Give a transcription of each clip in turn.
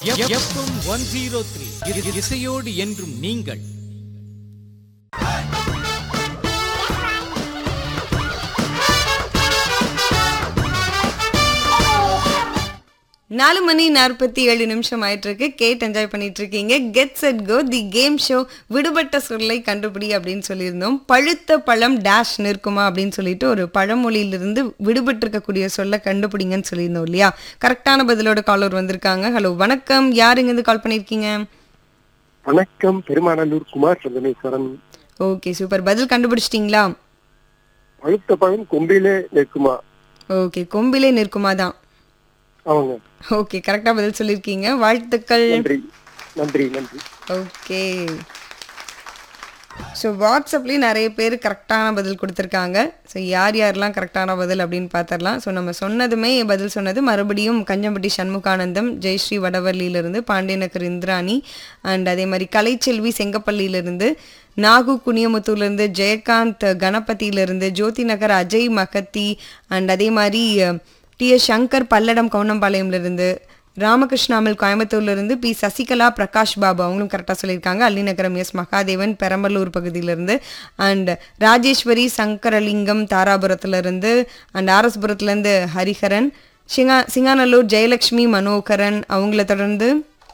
FM one zero three இசையோடு என்றும் நீங்கள் நாலு மணி நாற்பத்தி ஏழு நிமிஷம் ஆயிட்டு இருக்கு கேட் என்ஜாய் பண்ணிட்டு இருக்கீங்க get set go the game show விடுபட்ட சொல்லை கண்டுபிடி அப்படின்னு சொல்லியிருந்தோம் பழுத்த பழம் டேஷ் நிற்குமா அப்படின்னு சொல்லிட்டு ஒரு பழமொழியிலிருந்து விடுபட்டு இருக்கக்கூடிய சொல்ல கண்டுபிடிங்கன்னு சொல்லியிருந்தோம் இல்லையா கரெக்டான பதிலோட காலர் வந்திருக்காங்க ஹலோ வணக்கம் யாருங்க இருந்து கால் பண்ணியிருக்கீங்க வணக்கம் பெருமாநல்லூர் குமார் சந்திரேஸ்வரன் ஓகே சூப்பர் பதில் கண்டுபிடிச்சிட்டிங்களா பழுத்த பழம் கொம்பிலே நிற்குமா ஓகே கொம்பிலே நிற்குமா தான் அவங்க ஓகே கரெக்டாக பதில் சொல்லியிருக்கீங்க வாழ்த்துக்கள் நன்றி நன்றி நன்றி ஓகே ஸோ வாட்ஸ்அப்லேயும் நிறைய பேர் கரெக்டான பதில் கொடுத்துருக்காங்க ஸோ யார் யாரெல்லாம் கரெக்டான பதில் அப்படின்னு பார்த்துடலாம் ஸோ நம்ம சொன்னதுமே பதில் சொன்னது மறுபடியும் கஞ்சம்பட்டி சண்முகானந்தம் ஜெயஸ்ரீ வடவள்ளியிலிருந்து பாண்டியநகர் இந்திராணி அண்ட் அதே மாதிரி கலைச்செல்வி செங்கப்பள்ளியிலிருந்து நாகு குனியமுத்தூர்லேருந்து ஜெயகாந்த் கணபதியிலிருந்து ஜோதி நகர் அஜய் மகத்தி அண்ட் அதே மாதிரி டி எஸ் சங்கர் பல்லடம் கவுனம்பாளையம்லேருந்து ராமகிருஷ்ணாமல் கோயம்புத்தூர்லேருந்து பி சசிகலா பிரகாஷ் பாபு அவங்களும் கரெக்டாக சொல்லியிருக்காங்க அள்ளிநகரம் எஸ் மகாதேவன் பெரம்பலூர் பகுதியிலேருந்து அண்ட் ராஜேஸ்வரி சங்கரலிங்கம் தாராபுரத்துலேருந்து அண்ட் ஆர்எஸ்புரத்துலேருந்து ஹரிஹரன் சிங்கா சிங்காநல்லூர் ஜெயலக்ஷ்மி மனோகரன் அவங்கள தொடர்ந்து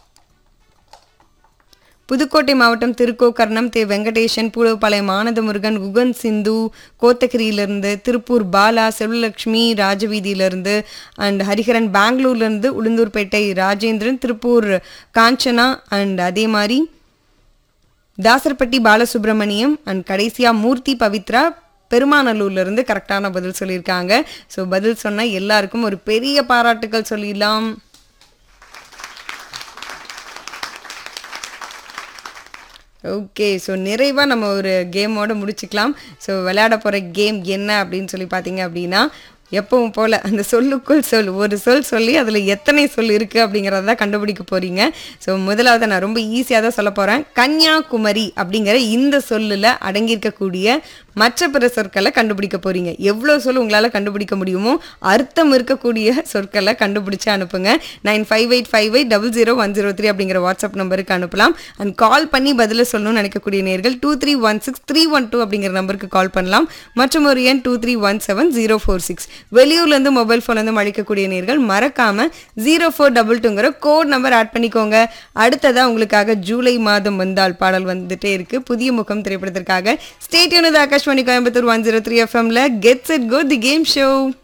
புதுக்கோட்டை மாவட்டம் திருக்கோக்கர்ணம் தே வெங்கடேசன் பூலவபாளையம் ஆனந்தமுருகன் குகன் சிந்து கோத்தகிரியிலிருந்து திருப்பூர் பாலா செல்வலட்சுமி ராஜவீதியிலிருந்து அண்ட் ஹரிஹரன் பெங்களூர்லேருந்து உளுந்தூர்பேட்டை ராஜேந்திரன் திருப்பூர் காஞ்சனா அண்ட் அதே மாதிரி தாசர்பட்டி பாலசுப்ரமணியம் அண்ட் கடைசியா மூர்த்தி பவித்ரா பெருமாநல்லூர்ல இருந்து கரெக்டான பதில் சொல்லியிருக்காங்க ஸோ பதில் சொன்ன எல்லாருக்கும் ஒரு பெரிய பாராட்டுக்கள் சொல்லிடலாம் ஓகே ஸோ நிறைவாக நம்ம ஒரு கேமோட முடிச்சுக்கலாம் ஸோ விளையாட போகிற கேம் என்ன அப்படின்னு சொல்லி பார்த்தீங்க அப்படின்னா எப்பவும் போல் அந்த சொல்லுக்குள் சொல் ஒரு சொல் சொல்லி அதில் எத்தனை சொல் இருக்குது அப்படிங்கிறத தான் கண்டுபிடிக்க போகிறீங்க ஸோ முதலாவது நான் ரொம்ப ஈஸியாக தான் சொல்ல போகிறேன் கன்னியாகுமரி அப்படிங்கிற இந்த சொல்லில் அடங்கியிருக்கக்கூடிய மற்ற பிற சொற்களை கண்டுபிடிக்க போகிறீங்க எவ்வளோ சொல் உங்களால் கண்டுபிடிக்க முடியுமோ அர்த்தம் இருக்கக்கூடிய சொற்களை கண்டுபிடிச்சு அனுப்புங்க nine five eight five eight double zero one zero three அப்படிங்கிற வாட்ஸ்அப் நம்பருக்கு அனுப்பலாம் அண்ட் கால் பண்ணி பதில சொல்லணும்னு நினைக்கக்கூடிய நேர்கள் two three one six three one two அப்படிங்கிற நம்பருக்கு கால் பண்ணலாம் மற்றும் ஒரு எண் two three one seven zero four six வெளியூர்லேருந்து மொபைல் ஃபோன்லேருந்து அழைக்கக்கூடிய நேர்கள் மறக்காம ஜீரோ ஃபோர் டபுள் டூங்கிற கோட் நம்பர் ஆட் பண்ணிக்கோங்க அடுத்ததாக உங்களுக்காக ஜூலை மாதம் வந்தால் பாடல் வந்துட்டே இருக்கு புதிய முகம் திரைப்படத்திற்காக state unit Akashvani Coimbatore one zero three எஃப்எம்ல gets it go the game show